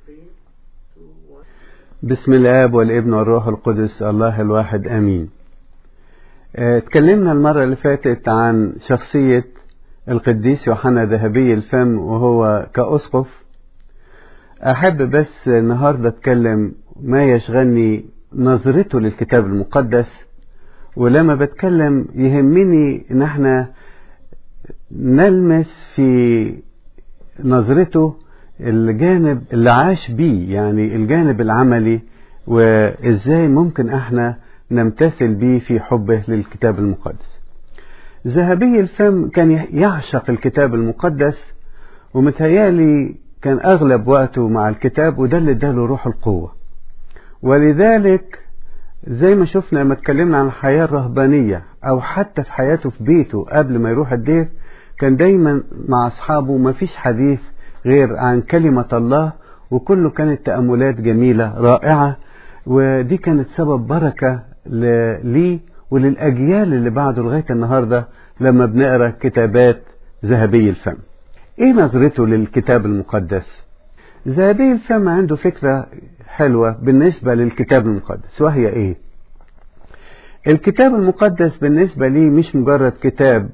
بسم الاب والابن والروح القدس الله الواحد امين اتكلمنا المرة اللي فاتت عن شخصية القديس يوحنا ذهبي الفم وهو كأسقف أحب بس النهاردة أتكلم ما يشغلني نظرته للكتاب المقدس ولما بتكلم يهمني ان احنا نلمس في نظرته الجانب اللي عاش بيه يعني الجانب العملي وازاي ممكن احنا نمتثل بيه في حبه للكتاب المقدس ذهبي الفم كان يعشق الكتاب المقدس ومتهيالي كان اغلب وقته مع الكتاب وده اللي اداله روح القوه ولذلك زي ما شفنا لما اتكلمنا عن الحياة الرهبانية أو حتى في حياته في بيته قبل ما يروح الدير كان دايما مع أصحابه ما فيش حديث غير عن كلمة الله وكله كانت تأملات جميلة رائعة ودي كانت سبب بركة لي وللأجيال اللي بعده لغاية النهاردة لما بنقرأ كتابات ذهبي الفم ايه نظرته للكتاب المقدس ذهبي الفم عنده فكرة حلوة بالنسبة للكتاب المقدس وهي ايه الكتاب المقدس بالنسبة لي مش مجرد كتاب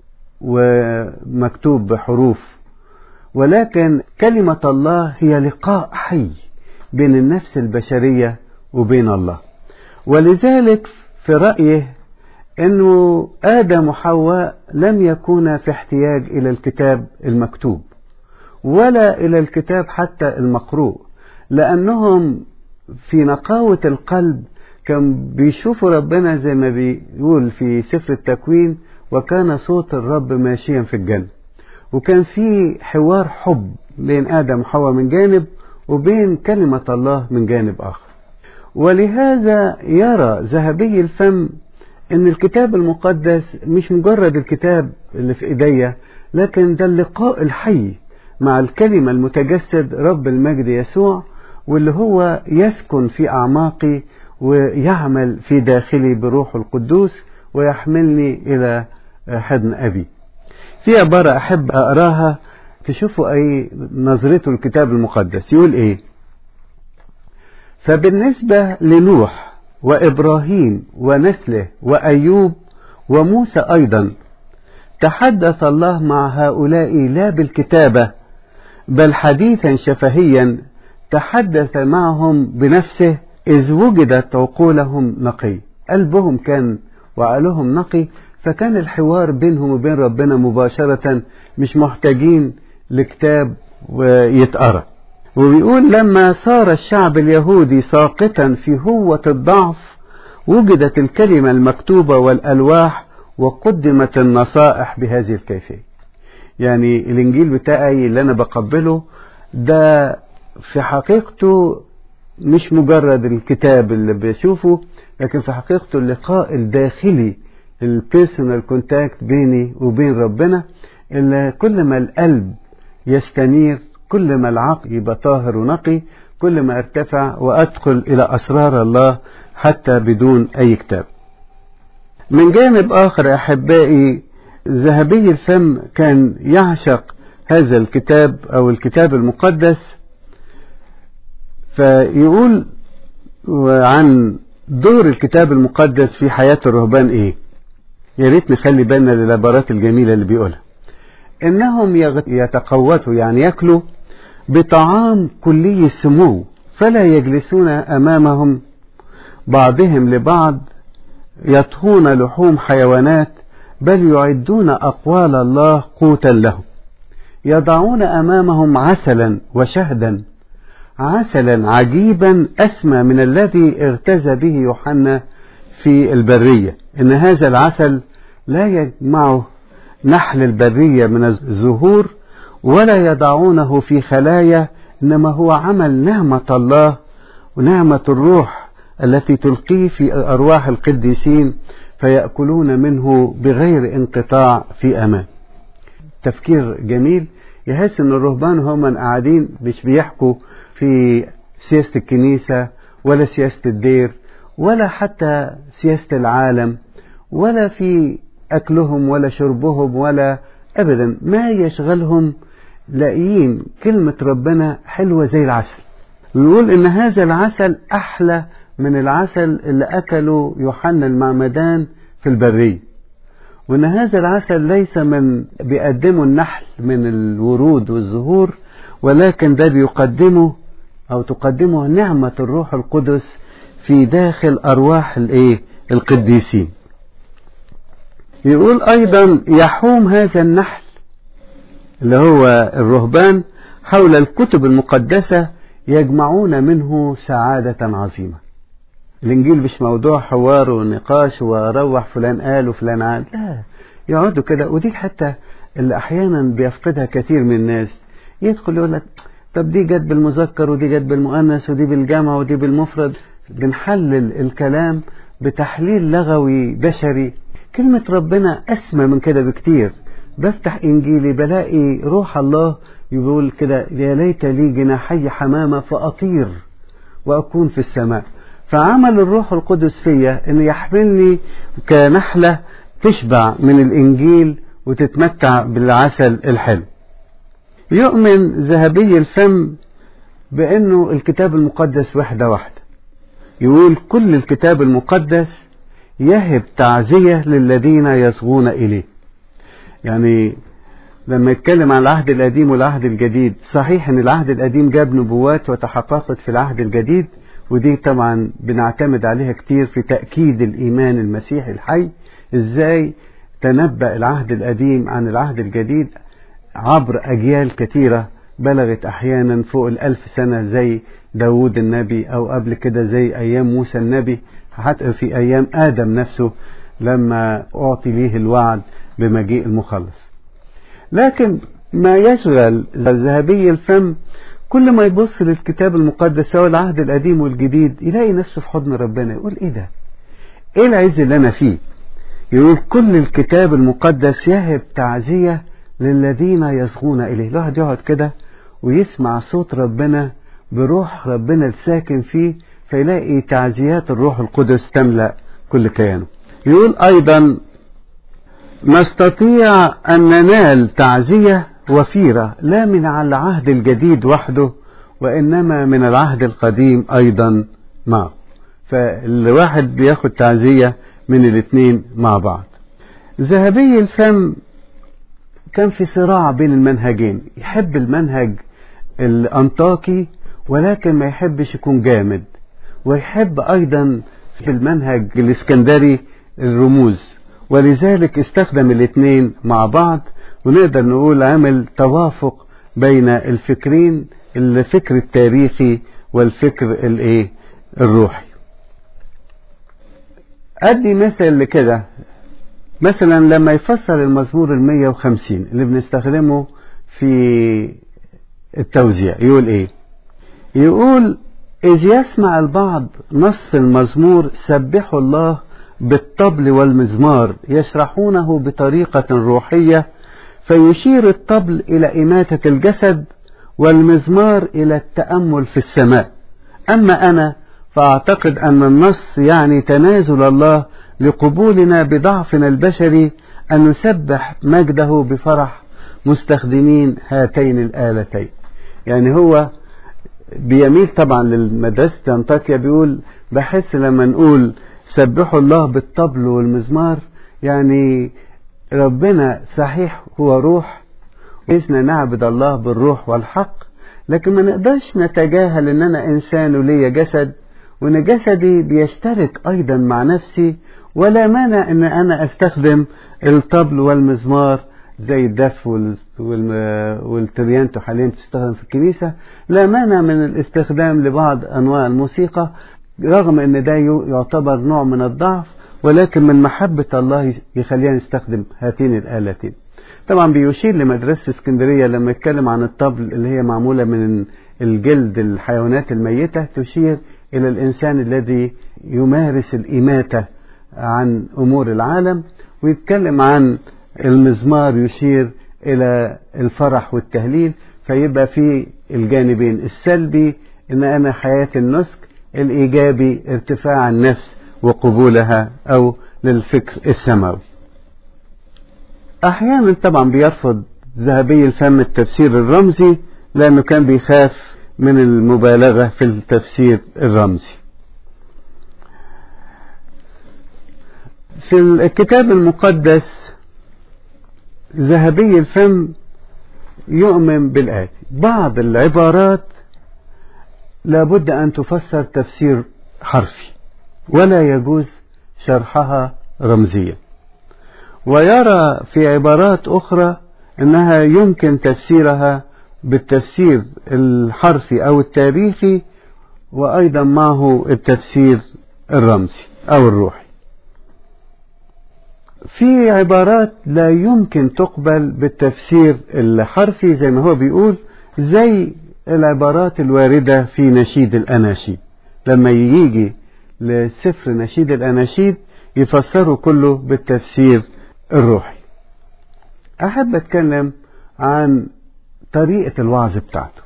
ومكتوب بحروف ولكن كلمة الله هي لقاء حي بين النفس البشرية وبين الله ولذلك في رأيه أنه آدم وحواء لم يكونا في احتياج إلى الكتاب المكتوب ولا إلى الكتاب حتى المقروء لأنهم في نقاوة القلب كان بيشوفوا ربنا زي ما بيقول في سفر التكوين وكان صوت الرب ماشيا في الجنة وكان في حوار حب بين آدم وحواء من جانب وبين كلمة الله من جانب آخر ولهذا يرى ذهبي الفم ان الكتاب المقدس مش مجرد الكتاب اللي في ايديا لكن ده اللقاء الحي مع الكلمة المتجسد رب المجد يسوع واللي هو يسكن في أعماقي ويعمل في داخلي بروح القدوس ويحملني إلى حضن أبي في عبارة أحب أقراها تشوفوا أي نظرته الكتاب المقدس يقول إيه فبالنسبة لنوح وإبراهيم ونسله وأيوب وموسى أيضا تحدث الله مع هؤلاء لا بالكتابة بل حديثا شفهيا تحدث معهم بنفسه إذ وجدت عقولهم نقي قلبهم كان وعقلهم نقي فكان الحوار بينهم وبين ربنا مباشرة مش محتاجين لكتاب ويتقرأ وبيقول لما صار الشعب اليهودي ساقطا في هوة الضعف وجدت الكلمة المكتوبة والألواح وقدمت النصائح بهذه الكيفية يعني الإنجيل بتاعي اللي أنا بقبله ده في حقيقته مش مجرد الكتاب اللي بشوفه لكن في حقيقته اللقاء الداخلي البيرسونال كونتاكت بيني وبين ربنا اللي كل ما القلب يستنير كل ما العقل يبقى طاهر ونقي كل ما ارتفع وادخل الى اسرار الله حتى بدون اي كتاب من جانب اخر احبائي ذهبي الفم كان يعشق هذا الكتاب او الكتاب المقدس فيقول عن دور الكتاب المقدس في حياة الرهبان ايه يا ريت نخلي بالنا للعبارات الجميلة اللي بيقولها انهم يتقوتوا يعني ياكلوا بطعام كلي السمو فلا يجلسون امامهم بعضهم لبعض يطهون لحوم حيوانات بل يعدون اقوال الله قوتا لهم يضعون امامهم عسلا وشهدا عسلا عجيبا اسمى من الذي اغتزى به يوحنا في البريه ان هذا العسل لا يجمعه نحل البريه من الزهور ولا يضعونه في خلايا انما هو عمل نعمه الله ونعمه الروح التي تلقيه في ارواح القديسين فياكلون منه بغير انقطاع في امان تفكير جميل يحس ان الرهبان هم قاعدين مش بيحكوا في سياسه الكنيسه ولا سياسه الدير ولا حتى سياسه العالم ولا في اكلهم ولا شربهم ولا ابدا ما يشغلهم لاقيين كلمه ربنا حلوه زي العسل ويقول إن هذا العسل أحلى من العسل اللي أكله يوحنا المعمدان في البرية وإن هذا العسل ليس من بيقدمه النحل من الورود والزهور ولكن ده بيقدمه أو تقدمه نعمة الروح القدس في داخل أرواح الإيه القديسين يقول أيضا يحوم هذا النحل اللي هو الرهبان حول الكتب المقدسة يجمعون منه سعادة عظيمة الإنجيل مش موضوع حوار ونقاش وروح فلان قال وفلان عاد لا يقعدوا كده ودي حتى اللي أحيانا بيفقدها كثير من الناس يدخل يقول لك طب دي جت بالمذكر ودي جت بالمؤنث ودي بالجمع ودي بالمفرد بنحلل الكلام بتحليل لغوي بشري كلمة ربنا أسمى من كده بكتير بفتح إنجيلي بلاقي روح الله يقول كده يا ليت لي جناحي حمامة فأطير وأكون في السماء فعمل الروح القدس فيا أن يحملني كنحلة تشبع من الإنجيل وتتمتع بالعسل الحلو يؤمن ذهبي الفم بأنه الكتاب المقدس وحدة واحدة يقول كل الكتاب المقدس يهب تعزية للذين يصغون إليه يعني لما يتكلم عن العهد القديم والعهد الجديد صحيح ان العهد القديم جاب نبوات وتحققت في العهد الجديد ودي طبعا بنعتمد عليها كتير في تأكيد الإيمان المسيحي الحي ازاي تنبأ العهد القديم عن العهد الجديد عبر أجيال كثيرة بلغت أحيانا فوق الألف سنة زي داود النبي أو قبل كده زي أيام موسى النبي حتى في أيام آدم نفسه لما أعطي ليه الوعد بمجيء المخلص لكن ما يشغل ذهبي الفم كل ما يبص للكتاب المقدس سواء العهد القديم والجديد يلاقي نفسه في حضن ربنا يقول ايه ده ايه العز اللي انا فيه يقول كل الكتاب المقدس يهب تعزية للذين يصغون إليه الواحد يقعد كده ويسمع صوت ربنا بروح ربنا الساكن فيه فيلاقي تعزيات الروح القدس تملأ كل كيانه يقول أيضا نستطيع أن ننال تعزية وفيرة لا من العهد الجديد وحده وإنما من العهد القديم أيضا معه فالواحد بياخد تعزية من الاثنين مع بعض ذهبي الفم كان في صراع بين المنهجين يحب المنهج الأنطاكي ولكن ما يحبش يكون جامد ويحب أيضا في المنهج الإسكندري الرموز ولذلك استخدم الاثنين مع بعض ونقدر نقول عمل توافق بين الفكرين الفكر التاريخي والفكر الايه الروحي ادي مثل لكده مثلا لما يفسر المزمور المية وخمسين اللي بنستخدمه في التوزيع يقول ايه يقول إذ يسمع البعض نص المزمور سبحوا الله بالطبل والمزمار يشرحونه بطريقة روحية فيشير الطبل إلى إماتة الجسد والمزمار إلى التأمل في السماء أما أنا فأعتقد أن النص يعني تنازل الله لقبولنا بضعفنا البشري أن نسبح مجده بفرح مستخدمين هاتين الآلتين يعني هو بيميل طبعا للمدرسة أنطاكيا بيقول بحس لما نقول سبحوا الله بالطبل والمزمار يعني ربنا صحيح هو روح إذن نعبد الله بالروح والحق لكن ما نقدرش نتجاهل ان انا انسان وليا جسد وان جسدي بيشترك ايضا مع نفسي ولا مانع ان انا استخدم الطبل والمزمار زي الدف والتريانتو حاليا بتستخدم في الكنيسة لا مانع من الاستخدام لبعض انواع الموسيقى رغم ان ده يعتبر نوع من الضعف ولكن من محبة الله يخلينا نستخدم هاتين الآلتين طبعا بيشير لمدرسة اسكندرية لما يتكلم عن الطبل اللي هي معمولة من الجلد الحيوانات الميتة تشير إلى الإنسان الذي يمارس الإماتة عن أمور العالم ويتكلم عن المزمار يشير إلى الفرح والتهليل فيبقى في الجانبين السلبي إن أنا حياة النسك الإيجابي ارتفاع النفس وقبولها أو للفكر السماوي أحيانا طبعا بيرفض ذهبي الفم التفسير الرمزي لأنه كان بيخاف من المبالغة في التفسير الرمزي في الكتاب المقدس ذهبي الفم يؤمن بالآتي بعض العبارات لابد أن تفسر تفسير حرفي ولا يجوز شرحها رمزيا ويرى في عبارات أخرى أنها يمكن تفسيرها بالتفسير الحرفي أو التاريخي وأيضا معه التفسير الرمزي أو الروحي في عبارات لا يمكن تقبل بالتفسير الحرفي زي ما هو بيقول زي العبارات الواردة في نشيد الأناشيد لما يجي لسفر نشيد الأناشيد يفسره كله بالتفسير الروحي أحب أتكلم عن طريقة الوعظ بتاعته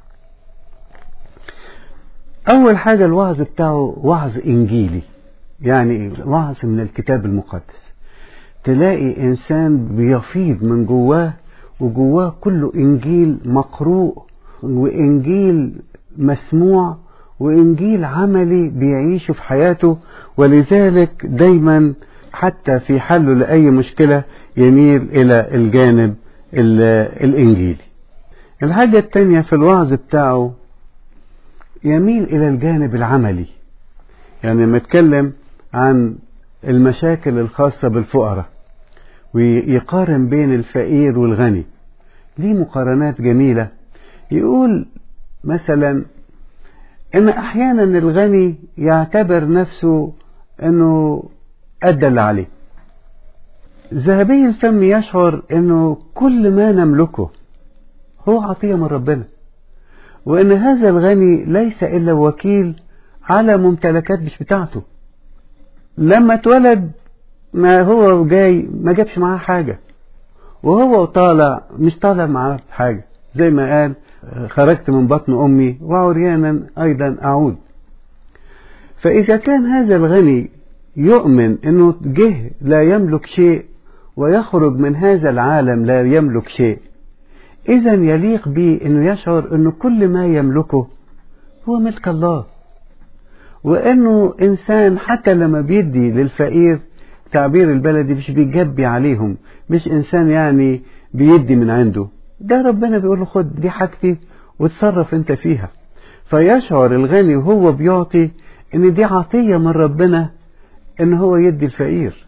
أول حاجة الوعظ بتاعه وعظ إنجيلي يعني وعظ من الكتاب المقدس تلاقي إنسان بيفيض من جواه وجواه كله إنجيل مقروء وإنجيل مسموع وإنجيل عملي بيعيشه في حياته ولذلك دايما حتى في حله لأي مشكلة يميل إلى الجانب الإنجيلي الحاجة التانية في الوعظ بتاعه يميل إلى الجانب العملي يعني لما يتكلم عن المشاكل الخاصة بالفقراء ويقارن بين الفقير والغني ليه مقارنات جميلة يقول مثلا ان احيانا الغني يعتبر نفسه انه ادى اللي عليه ذهبي الفم يشعر انه كل ما نملكه هو عطية من ربنا وان هذا الغني ليس الا وكيل على ممتلكات مش بتاعته لما اتولد ما هو جاي ما جابش معاه حاجة وهو طالع مش طالع معاه حاجة زي ما قال خرجت من بطن أمي وعريانا أيضا أعود فإذا كان هذا الغني يؤمن أنه جه لا يملك شيء ويخرج من هذا العالم لا يملك شيء إذا يليق به أنه يشعر أنه كل ما يملكه هو ملك الله وأنه إنسان حتى لما بيدي للفقير تعبير البلدي مش بيجبي عليهم مش إنسان يعني بيدي من عنده ده ربنا بيقول له خد دي حاجتي وتصرف انت فيها فيشعر الغني وهو بيعطي ان دي عطية من ربنا ان هو يدي الفقير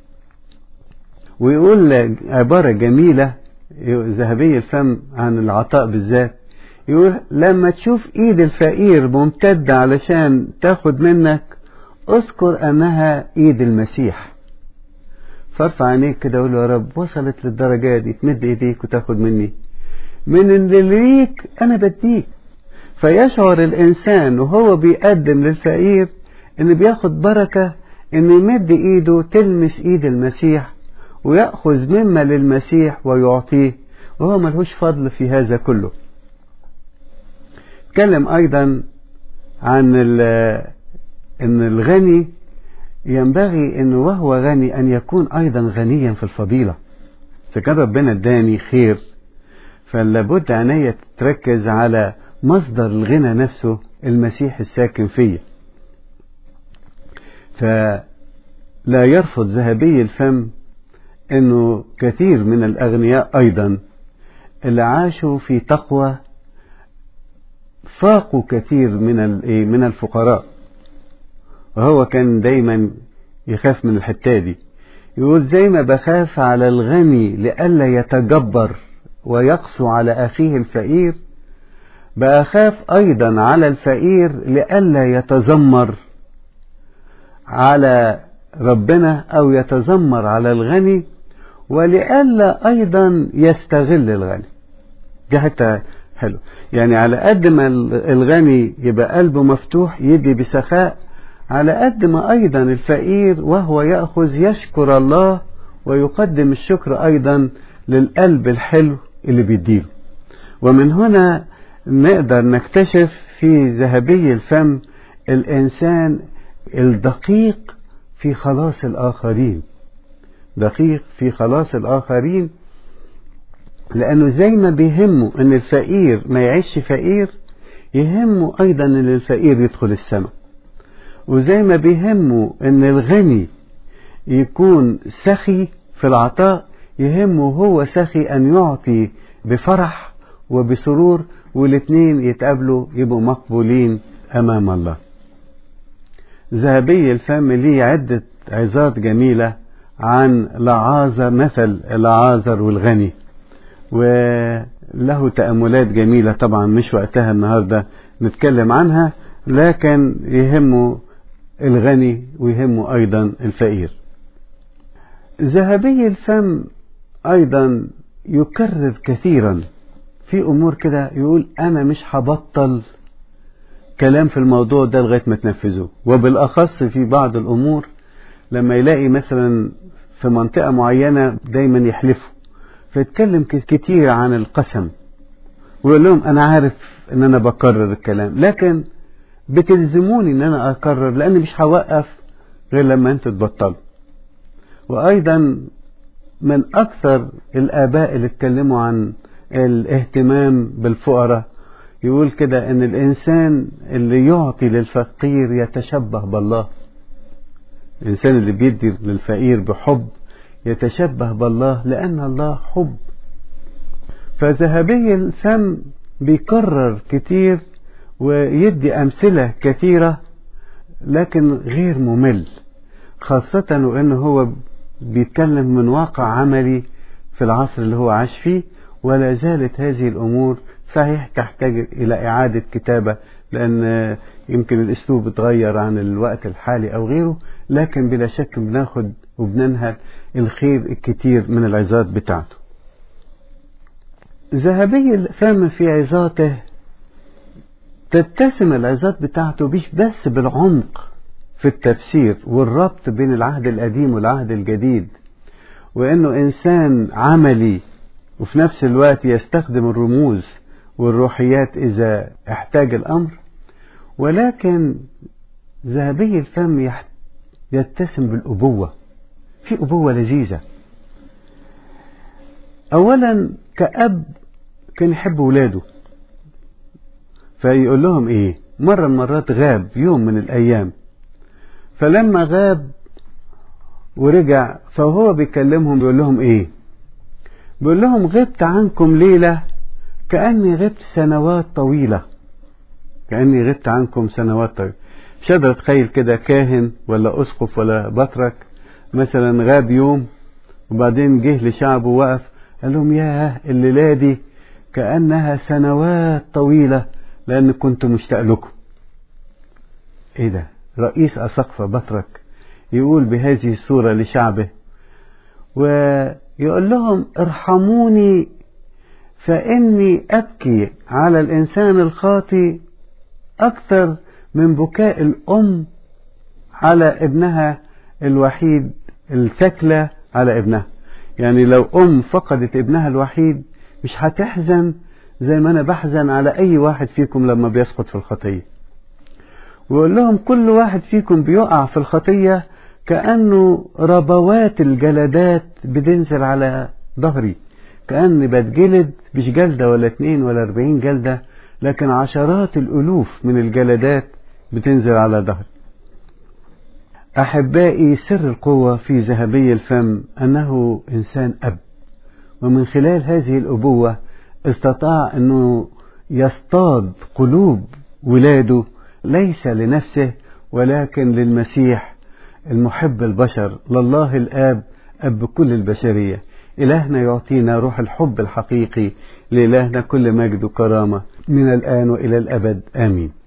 ويقول عبارة جميلة ذهبي الفم عن العطاء بالذات يقول لما تشوف ايد الفقير ممتدة علشان تاخد منك اذكر انها ايد المسيح فارفع عينيك كده وقول يا رب وصلت للدرجة دي تمد ايديك وتاخد مني من اللي ليك انا بديك فيشعر الانسان وهو بيقدم للفقير ان بياخد بركة ان يمد ايده تلمس ايد المسيح ويأخذ مما للمسيح ويعطيه وهو ملهوش فضل في هذا كله اتكلم ايضا عن ان الغني ينبغي انه وهو غني ان يكون ايضا غنيا في الفضيلة فكان ربنا اداني خير فلابد عينيا تركز على مصدر الغنى نفسه المسيح الساكن فيا فلا يرفض ذهبي الفم انه كثير من الاغنياء ايضا اللي عاشوا في تقوى فاقوا كثير من من الفقراء وهو كان دايما يخاف من الحتة دي يقول زي ما بخاف على الغني لئلا يتجبر ويقسو على أخيه الفقير بأخاف أيضا على الفقير لئلا يتذمر على ربنا أو يتذمر على الغني ولئلا أيضا يستغل الغني دي حتى حلو يعني على قد ما الغني يبقى قلبه مفتوح يدي بسخاء على قد ما أيضا الفقير وهو يأخذ يشكر الله ويقدم الشكر أيضا للقلب الحلو اللي بيديله ومن هنا نقدر نكتشف في ذهبي الفم الإنسان الدقيق في خلاص الآخرين دقيق في خلاص الآخرين لأنه زي ما بيهمه أن الفقير ما يعيش فقير يهمه أيضا أن الفقير يدخل السماء وزي ما بيهمه أن الغني يكون سخي في العطاء يهمه هو سخي أن يعطي بفرح وبسرور والاثنين يتقابلوا يبقوا مقبولين أمام الله ذهبي الفم ليه عدة عظات جميلة عن لعازر مثل لعازر والغني وله تأملات جميلة طبعا مش وقتها النهاردة نتكلم عنها لكن يهمه الغني ويهمه أيضا الفقير ذهبي الفم أيضا يكرر كثيرا في أمور كده يقول أنا مش هبطل كلام في الموضوع ده لغاية ما تنفذوه وبالأخص في بعض الأمور لما يلاقي مثلا في منطقة معينة دايما يحلفوا فيتكلم كتير عن القسم ويقول لهم أنا عارف إن أنا بكرر الكلام لكن بتلزموني إن أنا أكرر لأني مش هوقف غير لما أنتوا تبطلوا وأيضا من أكثر الآباء اللي اتكلموا عن الاهتمام بالفقراء يقول كده ان الانسان اللي يعطي للفقير يتشبه بالله الانسان اللي بيدي للفقير بحب يتشبه بالله لان الله حب فذهبي الفم بيكرر كتير ويدي امثله كثيره لكن غير ممل خاصه وانه هو بيتكلم من واقع عملي في العصر اللي هو عاش فيه ولا زالت هذه الامور صحيح تحتاج إلى إعادة كتابة لأن يمكن الأسلوب اتغير عن الوقت الحالي أو غيره لكن بلا شك بناخد وبننهل الخير الكتير من العظات بتاعته ذهبي الفم في عظاته تتسم العظات بتاعته مش بس بالعمق في التفسير والربط بين العهد القديم والعهد الجديد وانه انسان عملي وفي نفس الوقت يستخدم الرموز والروحيات إذا احتاج الأمر ولكن ذهبي الفم يتسم بالأبوة في أبوة لذيذة أولا كأب كان يحب ولاده فيقول لهم إيه مرة من مرات غاب يوم من الأيام فلما غاب ورجع فهو بيكلمهم بيقول لهم إيه بيقول لهم غبت عنكم ليلة كأني غبت سنوات طويلة كأني غبت عنكم سنوات طويلة مش قادر أتخيل كده كاهن ولا أسقف ولا بطرك مثلا غاب يوم وبعدين جه لشعبه وقف قال لهم ياه الليلة دي كأنها سنوات طويلة لأن كنت مشتاق لكم إيه ده رئيس أسقفة بطرك يقول بهذه الصورة لشعبه ويقول لهم ارحموني فإني أبكي على الإنسان الخاطي أكثر من بكاء الأم على ابنها الوحيد الثكلى على ابنها يعني لو أم فقدت ابنها الوحيد مش هتحزن زي ما أنا بحزن على أي واحد فيكم لما بيسقط في الخطية ويقول لهم كل واحد فيكم بيقع في الخطية كأنه ربوات الجلدات بتنزل على ظهري كأني بتجلد مش جلدة ولا اتنين ولا اربعين جلدة لكن عشرات الألوف من الجلدات بتنزل على ظهري أحبائي سر القوة في ذهبي الفم أنه إنسان أب ومن خلال هذه الأبوة استطاع أنه يصطاد قلوب ولاده ليس لنفسه ولكن للمسيح المحب البشر لله الآب أب كل البشرية إلهنا يعطينا روح الحب الحقيقي لإلهنا كل مجد وكرامة من الآن وإلى الأبد آمين